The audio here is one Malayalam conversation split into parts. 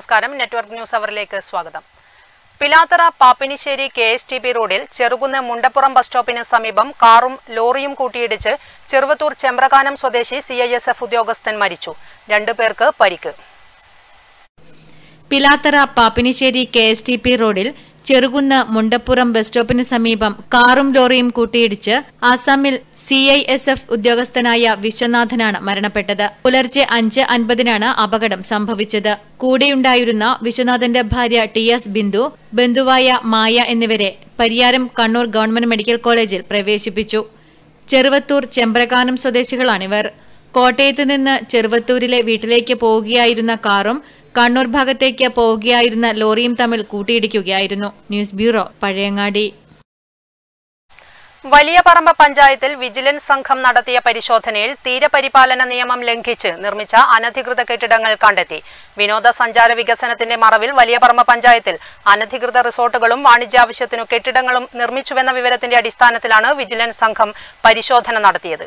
നമസ്കാരം നെറ്റ്വർക്ക് ന്യൂസ് അവറിലേക്ക് സ്വാഗതം Pilathara Pappinissery K S T B റോഡിൽ ചെറുകുന്ന് മുണ്ടപ്പുറം ബസ് സ്റ്റോപ്പിന് സമീപം കാറും ലോറിയും കൂട്ടിയിടിച്ച് ചെറുവത്തൂർ ചെമ്പ്രകാനം സ്വദേശി സി ഐ എസ് എഫ് ഉദ്യോഗസ്ഥൻ മരിച്ചു രണ്ടുപേർക്ക് പരിക്ക് Pilathara Pappinissery K S T P റോഡിൽ ചെറുകുന്ന് മുണ്ടപ്പുറം ബസ് സ്റ്റോപ്പിന് സമീപം കാറും ലോറിയും കൂട്ടിയിടിച്ച് ആസാമിൽ സി ഐ എസ് എഫ് ഉദ്യോഗസ്ഥനായ വിശ്വനാഥനാണ് മരണപ്പെട്ടത് പുലർച്ചെ അഞ്ച് അൻപതിനാണ് അപകടം സംഭവിച്ചത് കൂടെയുണ്ടായിരുന്ന വിശ്വനാഥന്റെ ഭാര്യ ടി എസ് ബിന്ദു ബന്ധുവായ മായ എന്നിവരെ പരിയാരം കണ്ണൂർ ഗവൺമെന്റ് മെഡിക്കൽ കോളേജിൽ പ്രവേശിപ്പിച്ചു ചെറുവത്തൂർ ചെമ്പ്രകാനം സ്വദേശികളാണിവർ കോട്ടയത്ത് നിന്ന് ചെറുവത്തൂരിലെ വീട്ടിലേക്ക് പോവുകയായിരുന്ന കാറും കണ്ണൂർ ഭാഗത്തേക്ക് പോവുകയായിരുന്ന ലോറിയും തമ്മിൽ കൂട്ടിയിടിക്കുകയായിരുന്നു ന്യൂസ് ബ്യൂറോ പഴയങ്ങാടി വലിയ പറമ്പ പഞ്ചായത്തിൽ വിജിലൻസ് സംഘം നടത്തിയ പരിശോധനയിൽ തീരപരിപാലന നിയമം ലംഘിച്ച് നിർമ്മിച്ച അനധികൃത കെട്ടിടങ്ങൾ കണ്ടെത്തി വിനോദസഞ്ചാര വികസനത്തിന്റെ മറവിൽ വലിയ പറമ്പ പഞ്ചായത്തിൽ അനധികൃത റിസോർട്ടുകളും വാണിജ്യാവശ്യത്തിനു കെട്ടിടങ്ങളും നിർമ്മിച്ചുവെന്ന വിവരത്തിന്റെ അടിസ്ഥാനത്തിലാണ് വിജിലൻസ് സംഘം പരിശോധന നടത്തിയത്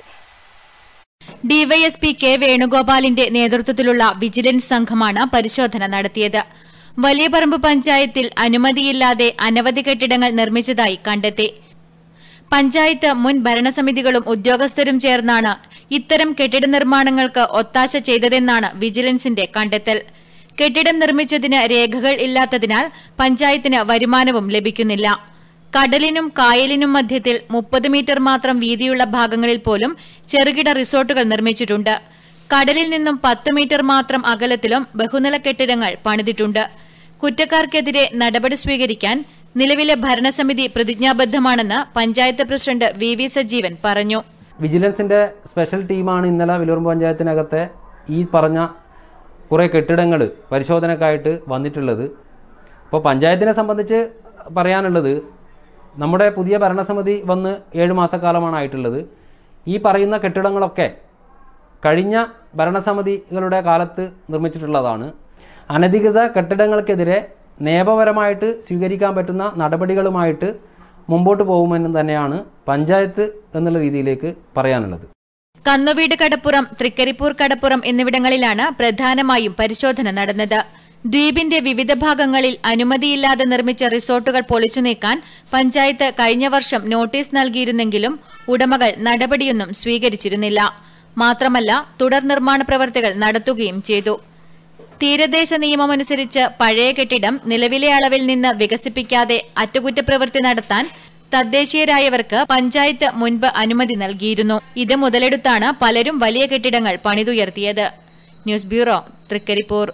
ഡിവൈഎസ്പി കെ വേണുഗോപാലിന്റെ നേതൃത്വത്തിലുള്ള വിജിലൻസ് സംഘമാണ് പരിശോധന നടത്തിയത് വലിയ പറമ്പ് പഞ്ചായത്തിൽ അനുമതിയില്ലാതെ അനവധി കെട്ടിടങ്ങൾ നിർമ്മിച്ചതായി കണ്ടെത്തി പഞ്ചായത്ത് മുൻ ഭരണസമിതികളും ഉദ്യോഗസ്ഥരും ചേർന്നാണ് ഇത്തരം കെട്ടിട നിർമ്മാണങ്ങൾക്ക് ഒത്താശ ചെയ്തതെന്നാണ് വിജിലൻസിന്റെ കണ്ടെത്തൽ കെട്ടിടം നിർമ്മിച്ചതിന് രേഖകൾ ഇല്ലാത്തതിനാൽ പഞ്ചായത്തിന് വരുമാനവും ലഭിക്കുന്നില്ല കടലിനും കായലിനും മധ്യത്തിൽ മുപ്പത് മീറ്റർ മാത്രം വീതിയുള്ള ഭാഗങ്ങളിൽ പോലും ചെറുകിട റിസോർട്ടുകൾ നിർമ്മിച്ചിട്ടുണ്ട് കടലിൽ നിന്നും പത്ത് മീറ്റർ മാത്രം അകലത്തിലും ബഹുനില കെട്ടിടങ്ങൾ പണിതിട്ടുണ്ട് കുറ്റക്കാർക്കെതിരെ നടപടി സ്വീകരിക്കാൻ നിലവിലെ ഭരണസമിതി പ്രതിജ്ഞാബദ്ധമാണെന്ന് panchayat president V V Sajeevan പറഞ്ഞു വിജിലൻസിൻ്റെ സ്പെഷ്യൽ ടീമാണ് ഇന്നലെ വിലൂർമ്പ് പഞ്ചായത്തിനകത്തെ ഈ പറഞ്ഞ കുറേ കെട്ടിടങ്ങൾ പരിശോധനക്കായിട്ട് വന്നിട്ടുള്ളത് അപ്പോൾ പഞ്ചായത്തിനെ സംബന്ധിച്ച് പറയാനുള്ളത് നമ്മുടെ പുതിയ ഭരണസമിതി വന്ന് ഏഴ് മാസക്കാലമാണ് ആയിട്ടുള്ളത് ഈ പറയുന്ന കെട്ടിടങ്ങളൊക്കെ കഴിഞ്ഞ ഭരണസമിതികളുടെ കാലത്ത് നിർമ്മിച്ചിട്ടുള്ളതാണ് അനധികൃത കെട്ടിടങ്ങൾക്കെതിരെ നിയമപരമായിട്ട് സ്വീകരിക്കാൻ പറ്റുന്ന നടപടികളുമായിട്ട് മുമ്പോട്ട് പോകുമെന്ന് തന്നെയാണ് പഞ്ചായത്ത് എന്നുള്ള രീതിയിലേക്ക് പറയാനുള്ളത് കന്നുവീട് കടപ്പുറം തൃക്കരിപ്പൂർ കടപ്പുറം എന്നിവിടങ്ങളിലാണ് പ്രധാനമായും പരിശോധന നടന്നത് ദ്വീപിന്റെ വിവിധ ഭാഗങ്ങളിൽ അനുമതിയില്ലാതെ നിർമ്മിച്ച റിസോർട്ടുകൾ പൊളിച്ചു നീക്കാൻ പഞ്ചായത്ത് കഴിഞ്ഞ വർഷം നോട്ടീസ് നൽകിയിരുന്നെങ്കിലും ഉടമകൾ നടപടിയൊന്നും സ്വീകരിച്ചിരുന്നില്ല മാത്രമല്ല തുടർ നിർമ്മാണ പ്രവർത്തികൾ നടത്തുകയും ചെയ്തു തീരദേശ നിയമമനുസരിച്ച് പഴയ കെട്ടിടം നിലവിലെ അളവിൽ നിന്ന് വികസിപ്പിക്കാതെ അറ്റകുറ്റപ്രവൃത്തി നടത്താൻ തദ്ദേശീയരായവർക്ക് പഞ്ചായത്ത് മുൻപ് അനുമതി നൽകിയിരുന്നു ഇത് മുതലെടുത്താണ് പലരും വലിയ കെട്ടിടങ്ങൾ പണിതുയർത്തിയത് ന്യൂസ് ബ്യൂറോ തൃക്കരിപ്പൂർ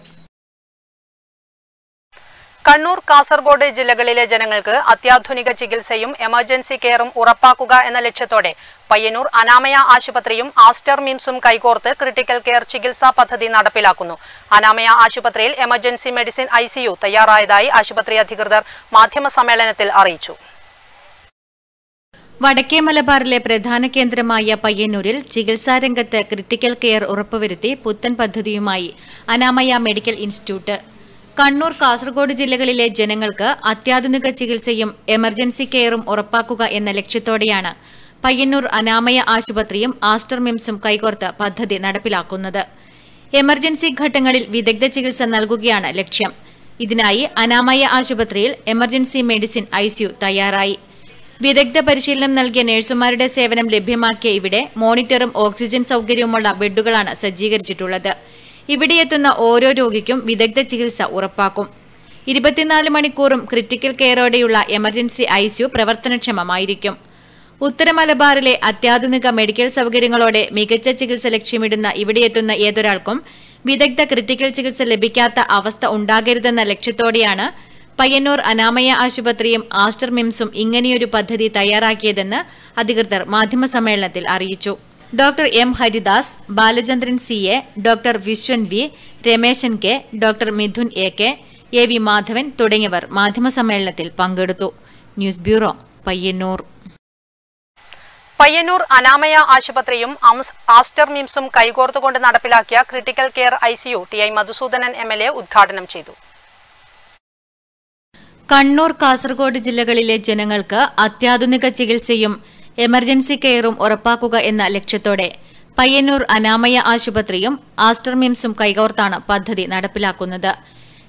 കണ്ണൂർ കാസർഗോഡ് ജില്ലകളിലെ ജനങ്ങൾക്ക് അത്യാധുനിക ചികിത്സയും എമർജൻസി കെയറും ഉറപ്പാക്കുക എന്ന ലക്ഷ്യത്തോടെ പയ്യന്നൂർ അനാമയ ആശുപത്രിയും ആസ്റ്റർ മിംസും കൈകോർത്ത് ക്രിട്ടിക്കൽ കെയർ ചികിത്സാ പദ്ധതി നടപ്പിലാക്കുന്നു അനാമയ ആശുപത്രിയിൽ എമർജൻസി മെഡിസിൻ ഐസിയു തയ്യാറായതായി ആശുപത്രി അധികൃതർ മാധ്യമസമ്മേളനത്തിൽ അറിയിച്ചു വടക്കേ മലബാറിലെ പ്രധാന കേന്ദ്രമായ പയ്യന്നൂരിൽ ചികിത്സാരംഗത്ത് ക്രിട്ടിക്കൽ കെയർ ഉറപ്പുവരുത്തി പുത്തൻ പദ്ധതിയുമായി അനാമയ മെഡിക്കൽ ഇൻസ്റ്റിറ്റ്യൂട്ട് കണ്ണൂർ കാസർഗോഡ് ജില്ലകളിലെ ജനങ്ങൾക്ക് അത്യാധുനിക ചികിത്സയും എമർജൻസി കെയറും ഉറപ്പാക്കുക എന്ന ലക്ഷ്യത്തോടെയാണ് പയ്യന്നൂർ അനാമയ ആശുപത്രിയും ആസ്റ്റർ മിംസും കൈകോർത്ത് പദ്ധതി നടപ്പിലാക്കുന്നത് എമർജൻസി ഘട്ടങ്ങളിൽ വിദഗ്ധ ചികിത്സ നൽകുകയാണ് ലക്ഷ്യം ഇതിനായി അനാമയ ആശുപത്രിയിൽ എമർജൻസി മെഡിസിൻ ഐസിയു തയ്യാറായി വിദഗ്ധ പരിശീലനം നൽകിയ നഴ്സുമാരുടെ സേവനം ലഭ്യമാക്കിയ ഇവിടെ മോണിറ്ററും ഓക്സിജൻ സൗകര്യവുമുള്ള ബെഡുകളാണ് സജ്ജീകരിച്ചിട്ടുള്ളത് ഇവിടെ എത്തുന്ന ഓരോ രോഗിക്കും വിദഗ്ധ ചികിത്സ ഉറപ്പാക്കും ഇരുപത്തിനാല് മണിക്കൂറും ക്രിട്ടിക്കൽ കെയറോടെയുള്ള എമർജൻസി ഐസിയു പ്രവർത്തനക്ഷമമായിരിക്കും ഉത്തര മലബാറിലെ അത്യാധുനിക മെഡിക്കൽ സൗകര്യങ്ങളോടെ മികച്ച ചികിത്സ ലക്ഷ്യമിടുന്ന ഇവിടെയെത്തുന്ന ഏതൊരാൾക്കും വിദഗ്ധ ക്രിട്ടിക്കൽ ചികിത്സ ലഭിക്കാത്ത അവസ്ഥ ഉണ്ടാകരുതെന്ന ലക്ഷ്യത്തോടെയാണ് പയ്യന്നൂർ അനാമയ ആശുപത്രിയും ആസ്റ്റർ മിംസും ഇങ്ങനെയൊരു പദ്ധതി തയ്യാറാക്കിയതെന്ന് അധികൃതർ മാധ്യമസമ്മേളനത്തിൽ അറിയിച്ചു doctor M Haridas Balachandran C A doctor Vishwan V Rameshan K doctor Mithun A K A V Madhavan തുടങ്ങിയവർ മാധ്യമസമ്മേളനത്തിൽ പങ്കെടുത്തു ന്യൂസ് ബ്യൂറോ പയ്യന്നൂർ പയ്യന്നൂർ അനാമയ ആശുപത്രിയും അംസ്- ആസ്റ്റർ മിംസും കൈകോർത്തുകൊണ്ട് നടപ്പിലാക്കിയ critical care ICU T I Madhusoodanan M L A ഉദ്ഘാടനം ചെയ്തു കണ്ണൂർ കാസർഗോഡ് ജില്ലകളിലെ ജനങ്ങൾക്ക് അത്യാധുനിക ചികിത്സയും എമർജൻസി കെയറും ഉറപ്പാക്കുക എന്ന ലക്ഷ്യത്തോടെ പയ്യന്നൂർ അനാമയ ആശുപത്രിയും ആസ്റ്റർ മിംസും കൈകോർത്താണ് പദ്ധതി നടപ്പിലാക്കുന്നത്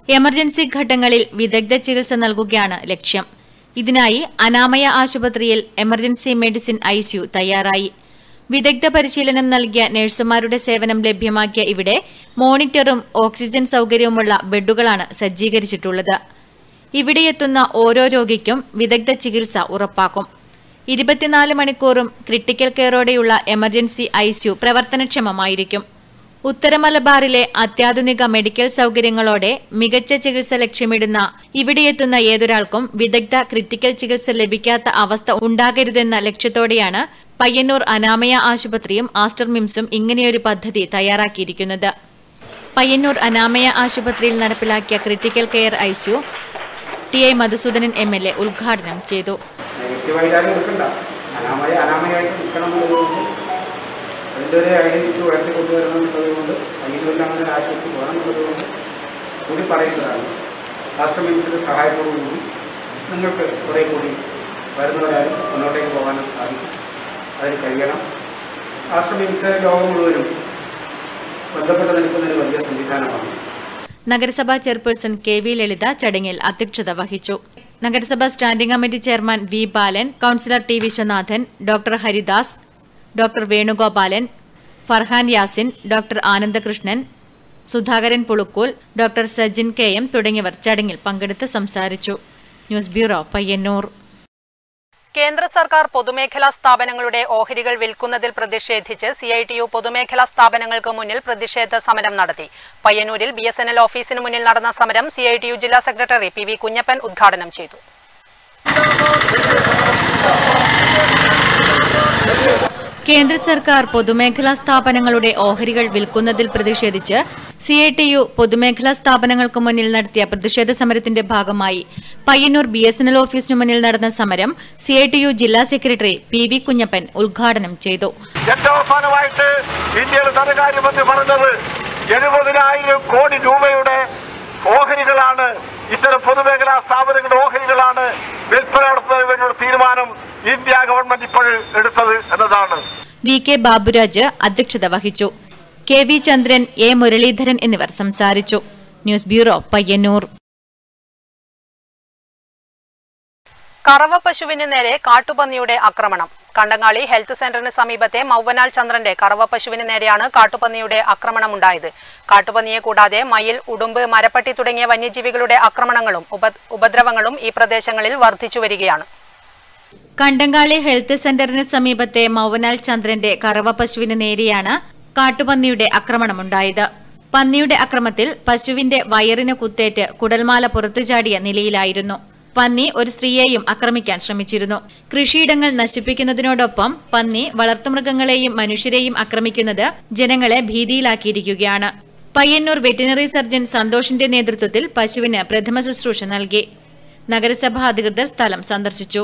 എമർജൻസി ഘട്ടങ്ങളിൽ വിദഗ്ധ ചികിത്സ നൽകുകയാണ് ലക്ഷ്യം ഇതിനായി അനാമയ ആശുപത്രിയിൽ എമർജൻസി മെഡിസിൻ ഐസിയു തയ്യാറായി വിദഗ്ധ പരിശീലനം നൽകിയ നഴ്സുമാരുടെ സേവനം ലഭ്യമാക്കിയ ഇവിടെ മോണിറ്ററും ഓക്സിജൻ സൗകര്യവുമുള്ള ബെഡുകളാണ് സജ്ജീകരിച്ചിട്ടുള്ളത് ഇവിടെയെത്തുന്ന ഓരോ രോഗിക്കും വിദഗ്ധ ചികിത്സ ഉറപ്പാക്കും ഇരുപത്തിനാല് മണിക്കൂറും ക്രിട്ടിക്കൽ കെയറോടെയുള്ള എമർജൻസി ഐസിയു പ്രവർത്തനക്ഷമമായിരിക്കും ഉത്തര മലബാറിലെ അത്യാധുനിക മെഡിക്കൽ സൗകര്യങ്ങളോടെ മികച്ച ചികിത്സ ലക്ഷ്യമിടുന്ന ഇവിടെയെത്തുന്ന ഏതൊരാൾക്കും വിദഗ്ധ ക്രിട്ടിക്കൽ ചികിത്സ ലഭിക്കാത്ത അവസ്ഥ ഉണ്ടാകരുതെന്ന ലക്ഷ്യത്തോടെയാണ് പയ്യന്നൂർ അനാമയ ആശുപത്രിയും ആസ്റ്റർ മിംസും ഇങ്ങനെയൊരു പദ്ധതി തയ്യാറാക്കിയിരിക്കുന്നത് പയ്യന്നൂർ അനാമയ ആശുപത്രിയിൽ നടപ്പിലാക്കിയ critical care ICU T I Madhusoodanan M L A ഉദ്ഘാടനം ചെയ്തു നെഗറ്റീവായിട്ട് ആരും നിൽക്കണ്ട അനാമയ അനാമയായിട്ട് നിൽക്കണം എന്നുള്ളതുകൊണ്ട് അതിൻ്റെ ഒരു ഐഡൻറ്റിറ്റി ഉയർത്തി കൊണ്ടുവരണം എന്നുള്ളതുകൊണ്ട് അയ്യൂരിൽ അങ്ങനെ ഒരു ആശുപത്രി വേണം എന്നുള്ളതുകൊണ്ട് കൂടി പറയുന്നതാണ് രാഷ്ട്രമിൻസിൻ്റെ സഹായത്തോടുകൂടി നിങ്ങൾക്ക് കുറേ കൂടി വരുന്നവരാരും മുന്നോട്ടേക്ക് പോകാനും സാധിക്കും അതിന് കഴിയണം രാഷ്ട്രമിൻസ് ലോകം മുഴുവനും ബന്ധപ്പെട്ട് നിൽക്കുന്ന ഒരു വലിയ സംവിധാനമാണ് നഗരസഭാ ചെയർപേഴ്സൺ കെ വി ലളിത ചടങ്ങിൽ അധ്യക്ഷത വഹിച്ചു നഗരസഭാ standing committee chairman V Balan councillor T Viswanathan doctor Haridas doctor Venugopalan Farhan Yasin doctor Anandakrishnan Sudhakaran Pulukkool doctor Sajin K M തുടങ്ങിയവർ ചടങ്ങിൽ പങ്കെടുത്ത് സംസാരിച്ചു ന്യൂസ് ബ്യൂറോ പയ്യന്നൂർ കേന്ദ്ര സർക്കാർ പൊതുമേഖലാ സ്ഥാപനങ്ങളുടെ ഓഹരികൾ വിൽക്കുന്നതിൽ പ്രതിഷേധിച്ച് സി ഐ ടി യു പൊതുമേഖലാ സ്ഥാപനങ്ങൾക്ക് മുന്നിൽ പ്രതിഷേധ സമരം നടത്തി പയ്യന്നൂരിൽ ബി എസ് എൻ എൽ ഓഫീസിന് മുന്നിൽ നടന്ന സമരം സി ഐ ടി യു ജില്ലാ സെക്രട്ടറി പി വി കുഞ്ഞപ്പൻ ഉദ്ഘാടനം ചെയ്തു കേന്ദ്ര സർക്കാർ പൊതുമേഖലാ സ്ഥാപനങ്ങളുടെ ഓഹരികൾ വിൽക്കുന്നതിൽ പ്രതിഷേധിച്ച് സി ഐ ടി യു പൊതുമേഖലാ സ്ഥാപനങ്ങൾക്ക് മുന്നിൽ നടത്തിയ പ്രതിഷേധ സമരത്തിന്റെ ഭാഗമായി Payyanur B S N L ഓഫീസിന് മുന്നിൽ നടന്ന സമരം സി ഐ ടി യു ജില്ലാ സെക്രട്ടറി പി വി കുഞ്ഞപ്പൻ ഉദ്ഘാടനം ചെയ്തു ഏറ്റവും അവസാനമായിട്ട് ഇന്ത്യയുടെ ധനകാര്യമന്ത്രി പറഞ്ഞത് എഴുപതിനായിരം കോടി രൂപയുടെ ഓഹരികളാണ് ഇത്തരം പൊതുമേഖലാ സ്ഥാപനങ്ങളുടെ ഓഹരികളാണ് വിൽപ്പന നടത്തുന്നതിന് വേണ്ടിയുള്ള തീരുമാനം ഇന്ത്യ ഗവൺമെന്റ് ഇപ്പോൾ എടുത്തത് എന്നതാണ് വി കെ ബാബുരാജ് അധ്യക്ഷത വഹിച്ചു K V Chandran A Muraleedharan എന്നിവർ സംസാരിച്ചു ന്യൂസ് ബ്യൂറോ പയ്യന്നൂർ കറവ പശുവിന് നേരെ കാട്ടുപന്നിയുടെ ആക്രമണം കണ്ടങ്ങാളി ഹെൽത്ത് സെന്ററിന് സമീപത്തെ മൗവനാൽ ചന്ദ്രന്റെ കറവ പശുവിന് നേരെയാണ് കാട്ടുപന്നിയുടെ ആക്രമണമുണ്ടായത് കാട്ടുപന്നിയെ കൂടാതെ മയിൽ ഉടുമ്പ് മരപ്പട്ടി തുടങ്ങിയ വന്യജീവികളുടെ ആക്രമണങ്ങളും ഉപ- ഉപദ്രവങ്ങളും ഈ പ്രദേശങ്ങളിൽ വർദ്ധിച്ചു വരികയാണ് കണ്ടങ്കാളി ഹെൽത്ത് സെന്ററിന് സമീപത്തെ മൗവനാൽ ചന്ദ്രന്റെ കറവ പശുവിന് നേരെയാണ് കാട്ടുപന്നിയുടെ ആക്രമണമുണ്ടായത് പന്നിയുടെ അക്രമത്തിൽ പശുവിന്റെ വയറിന് കുത്തേറ്റ് കുടൽമാല പുറത്തുചാടിയ നിലയിലായിരുന്നു പന്നി ഒരു സ്ത്രീയെയും ആക്രമിക്കാൻ ശ്രമിച്ചിരുന്നു കൃഷിയിടങ്ങൾ നശിപ്പിക്കുന്നതിനോടൊപ്പം പന്നി വളർത്തുമൃഗങ്ങളെയും മനുഷ്യരെയും ആക്രമിക്കുന്നത് ജനങ്ങളെ ഭീതിയിലാക്കിയിരിക്കുകയാണ് പയ്യന്നൂർ വെറ്റിനറി സർജൻ സന്തോഷിന്റെ നേതൃത്വത്തിൽ പശുവിന് പ്രഥമ ശുശ്രൂഷ നൽകി നഗരസഭാ അധികൃതർ സ്ഥലം സന്ദർശിച്ചു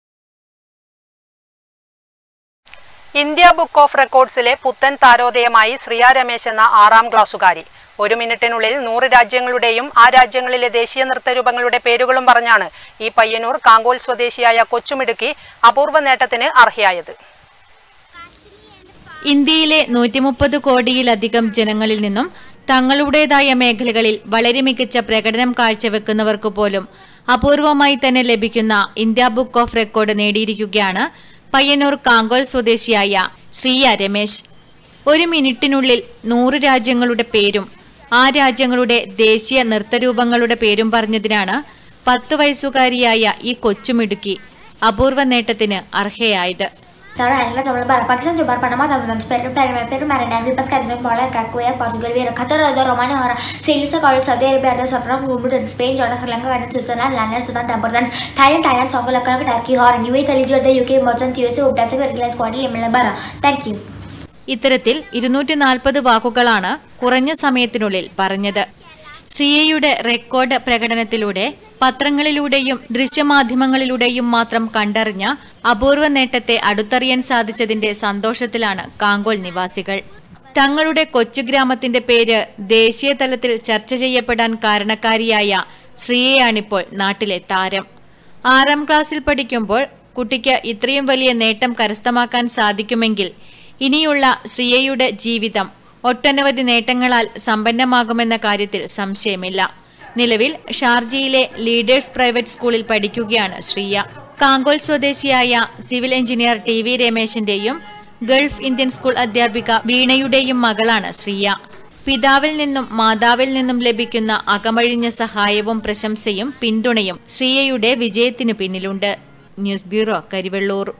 ഇന്ത്യ ബുക്ക് ഓഫ് റെക്കോർഡ്സിലെ പുത്തൻ താരോദയമായി ശ്രിയ രമേശ് എന്ന ആറാം ക്ലാസ്സുകാരി ഒരു മിനിറ്റിനുള്ളിൽ നൂറ് രാജ്യങ്ങളുടെയും ആ രാജ്യങ്ങളിലെ ദേശീയ നൃത്തരൂപങ്ങളുടെ പേരുകളും പറഞ്ഞാണ് ഈ പയ്യന്നൂർ കാങ്കോൽ സ്വദേശിയായ കൊച്ചുമിടുക്കി അപൂർവ നേട്ടത്തിന് അർഹയായത് ഇന്ത്യയിലെ നൂറ്റിമുപ്പത് കോടിയിലധികം ജനങ്ങളിൽ നിന്നും തങ്ങളുടേതായ മേഖലകളിൽ വളരെ മികച്ച പ്രകടനം കാഴ്ചവെക്കുന്നവർക്ക് പോലും അപൂർവമായി തന്നെ ലഭിക്കുന്ന ഇന്ത്യ ബുക്ക് ഓഫ് റെക്കോർഡ് നേടിയിരിക്കുകയാണ് പയ്യന്നൂർ കാങ്കോൾ സ്വദേശിയായ ശ്രീയ രമേശ് ഒരു മിനിറ്റിനുള്ളിൽ നൂറ് രാജ്യങ്ങളുടെ പേരും ആ രാജ്യങ്ങളുടെ ദേശീയ നൃത്തരൂപങ്ങളുടെ പേരും പറഞ്ഞതിനാണ് പത്തു വയസ്സുകാരിയായ ഈ കൊച്ചുമിടുക്കി അപൂർവ നേട്ടത്തിന് അർഹയായത് Laura Angela sobre para Pakistan juga Panama dan Peru Peru Peru Marinai Vipas Kaiser Pola Kakuya Portugal Vera Qatar ada Romania Hora Seleucia College Saudi Arabia ada Sotram Wimbledon Spain Jordan Sri Lanka Ghana Switzerland Netherlands Sudan Netherlands Thailand Thailand Songol Lakana Turkey Hora UAE College the UK Merchant USA Ubdansa Regular Squad Limilabara Thank you ഇത്തരത്തിൽ ഇരുന്നൂറ്റി നാൽപ്പത് വാക്കുകളാണ് കുറഞ്ഞ സമയത്തിനുള്ളിൽ പറഞ്ഞത് ശ്രീയയുടെ റെക്കോർഡ് പ്രകടനത്തിലൂടെ പത്രങ്ങളിലൂടെയും ദൃശ്യമാധ്യമങ്ങളിലൂടെയും മാത്രം കണ്ടറിഞ്ഞ അപൂർവ നേട്ടത്തെ അടുത്തറിയാൻ സാധിച്ചതിന്റെ സന്തോഷത്തിലാണ് കാങ്കോൾ നിവാസികൾ തങ്ങളുടെ കൊച്ചു ഗ്രാമത്തിന്റെ പേര് ദേശീയ തലത്തിൽ ചർച്ച ചെയ്യപ്പെടാൻ കാരണക്കാരിയായ ശ്രീയയാണിപ്പോൾ നാട്ടിലെ താരം ആറാം ക്ലാസ്സിൽ പഠിക്കുമ്പോൾ കുട്ടിക്ക് ഇത്രയും വലിയ നേട്ടം കരസ്ഥമാക്കാൻ സാധിക്കുമെങ്കിൽ ഇനിയുള്ള ശ്രീയയുടെ ജീവിതം ഒട്ടനവധി നേട്ടങ്ങളാൽ സമ്പന്നമാകുമെന്ന കാര്യത്തിൽ സംശയമില്ല നിലവിൽ ഷാർജയിലെ ലീഡേഴ്സ് പ്രൈവറ്റ് സ്കൂളിൽ പഠിക്കുകയാണ് ശ്രീയ കാങ്കോൽ സ്വദേശിയായ സിവിൽ എഞ്ചിനീയർ ടി വി രമേശിന്റെയും ഗൾഫ് ഇന്ത്യൻ സ്കൂൾ അധ്യാപിക വീണയുടെയും മകളാണ് ശ്രീയ പിതാവിൽ നിന്നും മാതാവിൽ നിന്നും ലഭിക്കുന്ന അകമഴിഞ്ഞ സഹായവും പ്രശംസയും പിന്തുണയും ശ്രീയയുടെ വിജയത്തിനു പിന്നിലുണ്ട് news bureau Karivellur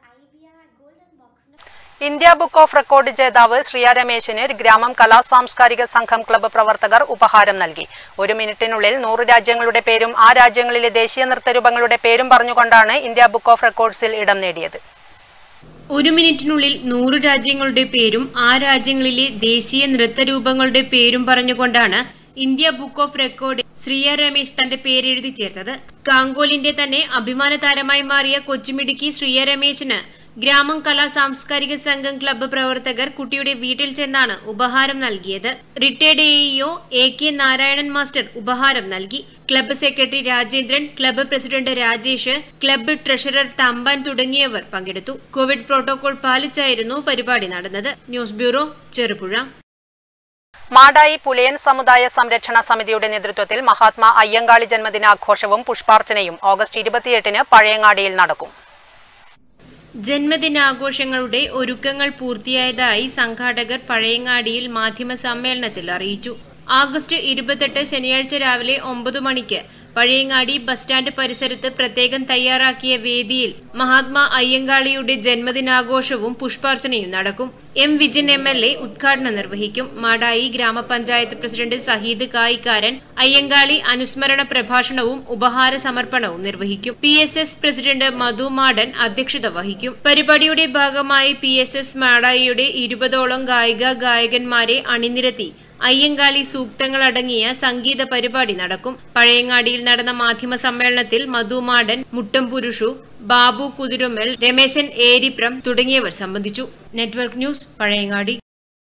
India book of record ജേതാവ് ശ്രിയ രമേശിന് ഗ്രാമം കലാ സാംസ്കാരിക സംഘം ക്ലബ്ബ് പ്രവർത്തകർ ഉപഹാരം നൽകി ഒരു മിനിറ്റിനുള്ളിൽ നൂറ് രാജ്യങ്ങളുടെ പേരും ആ രാജ്യങ്ങളിലെ ദേശീയ നൃത്തരൂപങ്ങളുടെ പേരും പറഞ്ഞുകൊണ്ടാണ് ഇന്ത്യ ബുക്ക് ഓഫ് റെക്കോർഡ്സിൽ ഇടം നേടിയത് ഒരു മിനിറ്റിനുള്ളിൽ നൂറ് രാജ്യങ്ങളുടെ പേരും ആ രാജ്യങ്ങളിലെ ദേശീയ നൃത്തരൂപങ്ങളുടെ പേരും പറഞ്ഞുകൊണ്ടാണ് India book of record Sreeya Ramesh തന്റെ പേരെഴുതി ചേർത്തത് കാങ്കോലിന്റെ തന്നെ അഭിമാന താരമായി മാറിയ കൊച്ചുമിടുക്കി ശ്രീയ രമേശിന് ഗ്രാമം കലാ സാംസ്കാരിക സംഘം ക്ലബ്ബ് പ്രവർത്തകർ കുട്ടിയുടെ വീട്ടിൽ ചെന്നാണ് ഉപഹാരം നൽകിയത് retired AEO A K Narayanan master ഉപഹാരം നൽകി club secretary Rajendran club president Rajesh club treasurer Thampan തുടങ്ങിയവർ പങ്കെടുത്തു കോവിഡ് പ്രോട്ടോകോൾ പാലിച്ചായിരുന്നു പരിപാടി നടന്നത് ന്യൂസ് ബ്യൂറോ ചെറുപുഴ മാടായി പുലയൻ സമുദായ സംരക്ഷണ സമിതിയുടെ നേതൃത്വത്തിൽ മഹാത്മാ അയ്യങ്കാളി ജന്മദിനാഘോഷവും പുഷ്പാർച്ചനയും ഓഗസ്റ്റ് ഇരുപത്തിയെട്ടിന് പഴയങ്ങാടിയിൽ നടക്കും ജന്മദിനാഘോഷങ്ങളുടെ ഒരുക്കങ്ങൾ പൂർത്തിയായതായി സംഘാടകർ പഴയങ്ങാടിയിൽ മാധ്യമ സമ്മേളനത്തിൽ അറിയിച്ചു ആഗസ്റ്റ് ഇരുപത്തെട്ട് ശനിയാഴ്ച രാവിലെ ഒമ്പത് മണിക്ക് പഴയങ്ങാടി ബസ് സ്റ്റാൻഡ് പരിസരത്ത് പ്രത്യേകം തയ്യാറാക്കിയ വേദിയിൽ മഹാത്മാ അയ്യങ്കാളിയുടെ ജന്മദിനാഘോഷവും പുഷ്പാർച്ചനയും നടക്കും M Vijayan M L A ഉദ്ഘാടനം നിർവഹിക്കും മാടായി ഗ്രാമപഞ്ചായത്ത് പ്രസിഡന്റ് സഹീദ് കായിക്കാരൻ അയ്യങ്കാളി അനുസ്മരണ പ്രഭാഷണവും ഉപഹാര സമർപ്പണവും നിർവഹിക്കും P S S president Madhu Madan അധ്യക്ഷത വഹിക്കും പരിപാടിയുടെ ഭാഗമായി പി എസ് എസ് മാടായിയുടെ ഇരുപതോളം ഗായിക ഗായകന്മാരെ അണിനിരത്തി അയ്യങ്കാളി സൂക്തങ്ങളടങ്ങിയ സംഗീത പരിപാടി നടക്കും പഴയങ്ങാടിയിൽ നടന്ന മാധ്യമ സമ്മേളനത്തിൽ മധുമാടൻ മുട്ടം പുരുഷു ബാബു കുതിരുമൽ രമേശൻ ഏരിപ്രം തുടങ്ങിയവർ സംബന്ധിച്ചു നെറ്റ്വർക്ക് ന്യൂസ് പഴയങ്ങാടി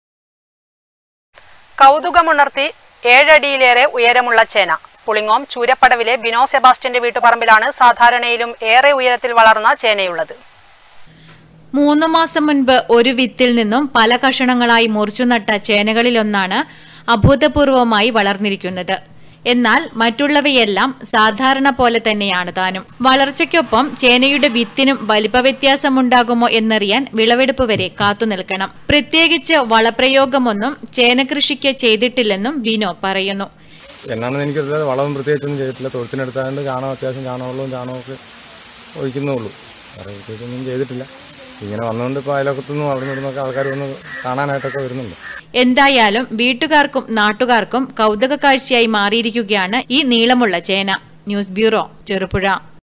കൗതുകമുണർത്തി ഏഴടിയിലേറെ ഉയരമുള്ള ചേന പുളിങ്ങോം ചൂരപ്പടവിലെ ബിനോ സെബാസ്റ്റ്യന്റെ വീട്ടുപറമ്പിലാണ് സാധാരണയിലും ഏറെ ഉയരത്തിൽ വളർന്ന ചേനയുള്ളത് മൂന്ന് മാസം മുൻപ് ഒരു വിത്തിൽ നിന്നും പല കഷണങ്ങളായി മുറിച്ചു നട്ട ചേനകളിലൊന്നാണ് അഭൂതപൂർവമായി വളർന്നിരിക്കുന്നത് എന്നാൽ മറ്റുള്ളവയെല്ലാം സാധാരണ പോലെ തന്നെയാണ് താനും വളർച്ചയ്ക്കൊപ്പം ചേനയുടെ വിത്തിനും വലിപ്പ വ്യത്യാസമുണ്ടാകുമോ എന്നറിയാൻ വിളവെടുപ്പ് വരെ കാത്തുനിൽക്കണം പ്രത്യേകിച്ച് വളപ്രയോഗമൊന്നും ചേന കൃഷിക്ക് ചെയ്തിട്ടില്ലെന്നും ബിനോ പറയുന്നു എന്നാണെന്ന് എനിക്കറിയില്ല വളവും പ്രത്യേകിച്ചൊന്നും ചെയ്തിട്ടില്ല തൊഴുത്തിനടുത്തായതുകൊണ്ട് ചാണകം അത്യാവശ്യം ചാണകവെള്ളവും ചാണകമൊക്കെ ഒഴിക്കുന്നുള്ളൂ വേറെ പ്രത്യേകിച്ചൊന്നും ചെയ്തിട്ടില്ല ഇങ്ങനെ വന്നുകൊണ്ട് ഇപ്പോൾ അയലോക്കത്തുനിന്നും അവിടെ നിന്നൊക്കെ ആൾക്കാർ വന്ന് കാണാനായിട്ടൊക്കെ വരുന്നുണ്ട് എന്തായാലും വീട്ടുകാർക്കും നാട്ടുകാർക്കും കൗതുക കാഴ്ചയായി മാറിയിരിക്കുകയാണ് ഈ നീളമുള്ള ചേന ന്യൂസ് ബ്യൂറോ ചെറുപുഴ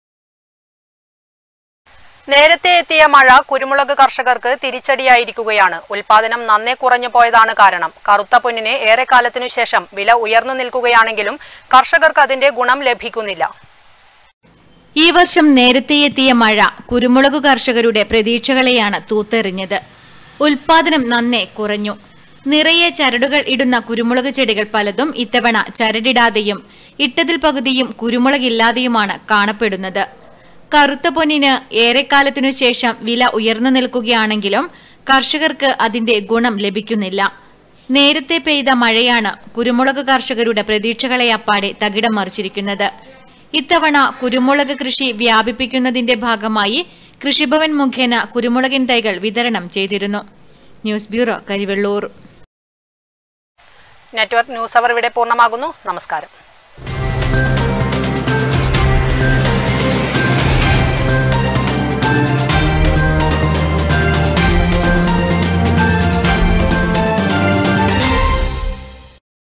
നേരത്തെ എത്തിയ മഴ കുരുമുളക് കർഷകർക്ക് തിരിച്ചടിയായിരിക്കുകയാണ് ഉൽപാദനം നന്നേ കുറഞ്ഞു പോയതാണ് കാരണം കറുത്ത പൊന്നിന് ഏറെക്കാലത്തിനു ശേഷം വില ഉയർന്നു നിൽക്കുകയാണെങ്കിലും കർഷകർക്ക് അതിന്റെ ഗുണം ലഭിക്കുന്നില്ല ഈ വർഷം നേരത്തെ എത്തിയ മഴ കുരുമുളക് കർഷകരുടെ പ്രതീക്ഷകളെയാണ് തൂത്തെറിഞ്ഞത് ഉൽപാദനം നന്നേ കുറഞ്ഞു നിറയെ ചരടുകൾ ഇടുന്ന കുരുമുളക് ചെടികൾ പലതും ഇത്തവണ ചരടിടാതെയും ഇട്ടതിൽ പകുതിയും കുരുമുളകില്ലാതെയുമാണ് കാണപ്പെടുന്നത് കറുത്ത പൊന്നിന് ഏറെക്കാലത്തിനു ശേഷം വില ഉയർന്നു നിൽക്കുകയാണെങ്കിലും കർഷകർക്ക് അതിന്റെ ഗുണം ലഭിക്കുന്നില്ല നേരത്തെ പെയ്ത മഴയാണ് കുരുമുളക് കർഷകരുടെ പ്രതീക്ഷകളെ അപ്പാടെ തകിടം മറിച്ചിരിക്കുന്നത് ഇത്തവണ കുരുമുളക് കൃഷി വ്യാപിപ്പിക്കുന്നതിന്റെ ഭാഗമായി കൃഷിഭവൻ മുഖേന കുരുമുളകിൻ തൈകൾ വിതരണം ചെയ്തിരുന്നു news bureau Karivellur network news അവർ ഇവിടെ പൂർണ്ണമാകുന്നു നമസ്കാരം